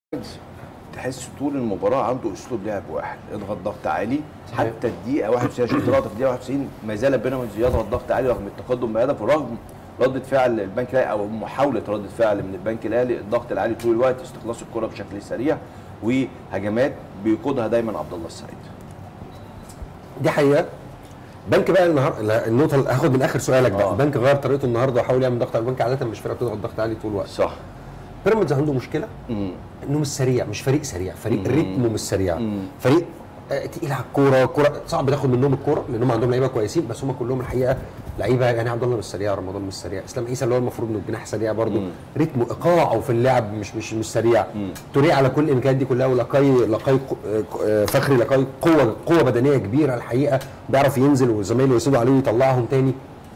تحس طول المباراه عنده اسلوب لعب واحد اضغط ضغط عالي صحيح. حتى الدقيقه 91 عشان لقطه في الدقيقه 91 ما زال بيراميدز يضغط ضغط عالي رغم التقدم بهدف ورغم رده فعل البنك الاهلي او محاوله رده فعل من البنك الاهلي الضغط العالي طول الوقت استخلاص الكره بشكل سريع وهجمات بيقودها دايما عبد الله السعيد دي حقيقه البنك بقى النهارده لا، النقطه اللي هاخد من اخر سؤالك بقى آه. البنك غير طريقته النهارده وحاول يعمل ضغط على البنك عاده مش فرقه بتضغط ضغط عالي طول الوقت صح بيراميدز عنده مشكله امم انه مش سريع مش فريق سريع فريق مم. رتمه مش سريع مم. فريق آه، تقيل على الكوره كوره صعب تاخد منهم الكوره لان هم عندهم لعيبه كويسين بس هم كلهم الحقيقه لعيبه يعني عبد الله مش سريع رمضان مش سريع اسلام عيسى اللي هو المفروض انه الجناح سريع برضه مم. رتمه ايقاعه في اللعب مش مش مش سريع مم. توريه على كل الامكانيات دي كلها ولقاي لقاي ق- آه، فخري لقاي قوه قوه بدنيه كبيره الحقيقه بيعرف ينزل وزمايله يسيبوا عليه ويطلعهم تاني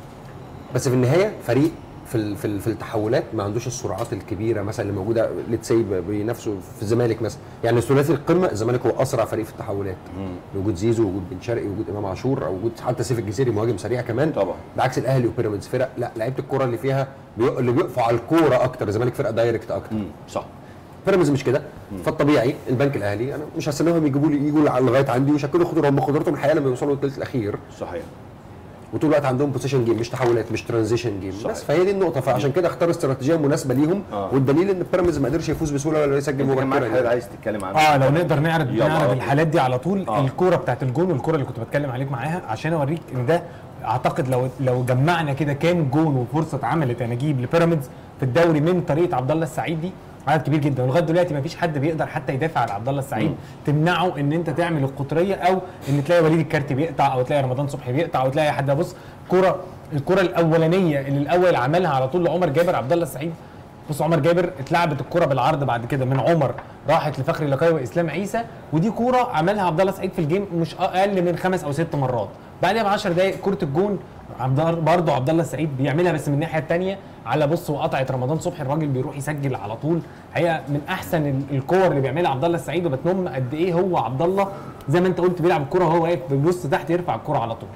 بس في النهايه فريق في ال- في ال- في التحولات ما عندوش السرعات الكبيره مثلا اللي موجوده ليتس سي بينافسوا في الزمالك مثلا يعني ثلاثي القمه الزمالك هو اسرع فريق في التحولات وجود زيزو وجود بن شرقي وجود امام عاشور او وجود حتى سيف الجزيري مهاجم سريع كمان طبعا. بعكس الاهلي وبيراميدز فرق لا لعيبه الكوره اللي فيها بي... اللي بيقفوا على الكوره اكتر الزمالك فرقه دايركت اكتر امم صح بيراميدز مش كده فالطبيعي البنك الاهلي انا مش هستناهم يجيبوا لي يجوا على لغايه عندي ويشكلوا خطورهم خطورتهم الحقيقه لما يوصلوا للثلث الاخير صحيح وطول الوقت عندهم بوزيشن جيم مش تحولات مش ترانزيشن جيم صحيح. بس فهي دي النقطه فعشان كده اختار استراتيجيه مناسبه ليهم آه. والدليل ان بيراميدز ما قدرش يفوز بسهوله ولا يسجل انت كان معاك مبكرا حاجه يعني. عايز تتكلم عنها اه لو نقدر نعرض يلا. نعرض الحالات دي على طول آه. آه. الكوره بتاعت الجون والكوره اللي كنت بتكلم عليك معاها عشان اوريك ان ده اعتقد لو لو جمعنا كده كام جون وفرصه اتعملت يا نجيب لبيراميدز في الدوري من طريقه عبد الله السعيد دي عدد كبير جدا ولغايه دلوقتي ما فيش حد بيقدر حتى يدافع عن عبد الله السعيد مم. تمنعه ان انت تعمل القطريه او ان تلاقي وليد الكارتي بيقطع او تلاقي رمضان صبحي بيقطع او تلاقي حد بص كوره الكره الاولانيه اللي الاول عملها على طول لعمر جابر عبد الله السعيد بص عمر جابر اتلعبت الكره بالعرض بعد كده من عمر راحت لفخري لقاي واسلام عيسى ودي كوره عملها عبد الله سعيد في الجيم مش اقل من خمس او ست مرات بعدها ب 10 دقائق كره الجون عبد برضه عبد الله السعيد بيعملها بس من الناحيه الثانيه على بص وقطعت رمضان صبحي الراجل بيروح يسجل على طول هي من احسن ال- الكور اللي بيعملها عبد الله السعيد وبتنم قد ايه هو عبد الله زي ما انت قلت بيلعب الكره وهو واقف بيبص تحت يرفع الكره على طول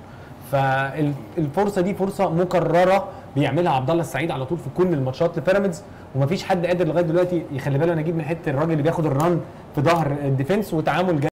فالفرصه دي فرصه مكرره بيعملها عبد الله السعيد على طول في كل الماتشات لبيراميدز ومفيش حد قادر لغايه دلوقتي يخلي باله نجيب من حته الراجل اللي بياخد الران في ظهر الديفنس وتعامل